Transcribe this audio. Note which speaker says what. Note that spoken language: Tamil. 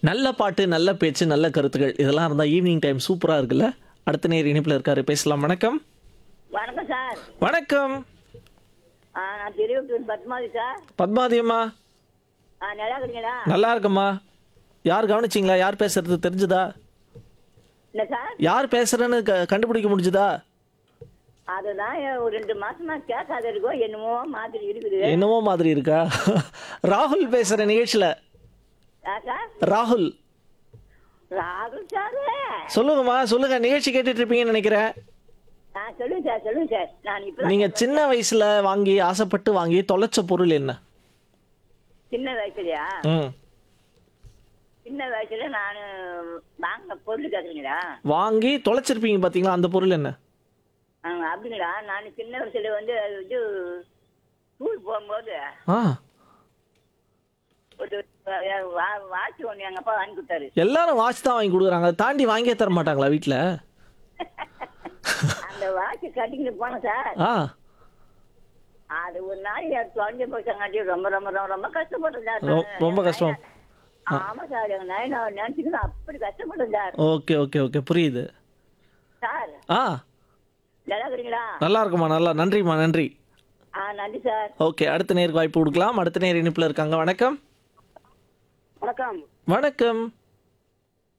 Speaker 1: நல்ல பாட்டு நல்ல பேச்சு நல்ல கருத்துக்கள் இதெல்லாம் இருந்தால் ஈவினிங் டைம் சூப்பராக இருக்குல்ல அடுத்த நேர் இணைப்பில் இருக்காரு பேசலாம் வணக்கம்
Speaker 2: வணக்கம் சார்
Speaker 1: வணக்கம்
Speaker 2: ஆ, நான் திருவட்டூர் பத்மாவதி சார்
Speaker 1: பத்மாவதி அம்மா
Speaker 2: ஆ நல்லா இருக்கிறீங்களா
Speaker 1: நல்லா இருக்கம்மா யார் கவனிச்சிங்களா யார் பேசுறது தெரிஞ்சுதா
Speaker 2: இல்லை சார்
Speaker 1: யார் பேசுறேன்னு க கண்டுபிடிக்க முடிஞ்சுதா
Speaker 2: அதுதான் ஒரு ரெண்டு மாசமா கேட்காத இருக்கோ என்னமோ மாதிரி இருக்குது
Speaker 1: என்னமோ மாதிரி இருக்கா ராகுல் பேசுகிற நிகழ்ச்சியில்
Speaker 2: ஆ, சார்
Speaker 1: ராகுல்
Speaker 2: ராகுல் சார்
Speaker 1: சொல்லுங்கம்மா சொல்லுங்க நிகழ்ச்சி கேட்டுட்டு இருப்பீங்கன்னு நினைக்கிறேன்
Speaker 2: ஆ சொல்லுங்க சார் சொல்லுங்க சார் நான் இப்போ
Speaker 1: நீங்க சின்ன வயசுல வாங்கி ஆசைப்பட்டு வாங்கி தொலைச்ச பொருள் என்ன
Speaker 2: சின்ன வயசுலயா
Speaker 1: ம்
Speaker 2: சின்ன வயசுல நான் வாங்க பொருள் கேட்குறீங்களா
Speaker 1: வாங்கி தொலைச்சிருப்பீங்க பாத்தீங்களா அந்த பொருள் என்ன
Speaker 2: ஆ, அப்படிங்களா நான் சின்ன வயசுல வந்து அது இது ஸ்கூல் போகும்போது
Speaker 1: ஆ
Speaker 2: ஒரு வா- வாட்ச் ஒன்று எங்கள் அப்பா வாங்கி கொடுத்தாரு
Speaker 1: எல்லாரும் வாட்ச் தான் வாங்கி கொடுக்குறாங்க அதை தாண்டி வாங்கியே தர மாட்டாங்களா வீட்டில்
Speaker 2: அந்த வாட்ச் கட்டிக்கிட்டு போனேன் சார்
Speaker 1: ஆ
Speaker 2: அது ஒரு நாள் எனக்கு தொலைஞ்சு போச்சாங்காட்டி ரொம்ப ரொம்ப ரொம்ப ரொம்ப கஷ்டப்பட்டேன் சார்
Speaker 1: ரொ- ரொம்ப கஷ்டம்.
Speaker 2: ஆமா சார் எங்க நாய் நான் நினைச்சுக்கணும் அப்படி கஷ்டப்பட்டேன் சார்
Speaker 1: ஓகே ஓகே ஓகே புரியுது
Speaker 2: சார்
Speaker 1: ஆ
Speaker 2: நல்லா இருக்கிறீங்களா
Speaker 1: நல்லா இருக்குமா நல்லா நன்றிம்மா நன்றி
Speaker 2: ஆ நன்றி சார்
Speaker 1: ஓகே அடுத்த நேருக்கு வாய்ப்பு கொடுக்கலாம் அடுத்த நேர் இணைப்பில் இருக்காங்க வணக்கம்
Speaker 2: வணக்கம்
Speaker 1: வணக்கம்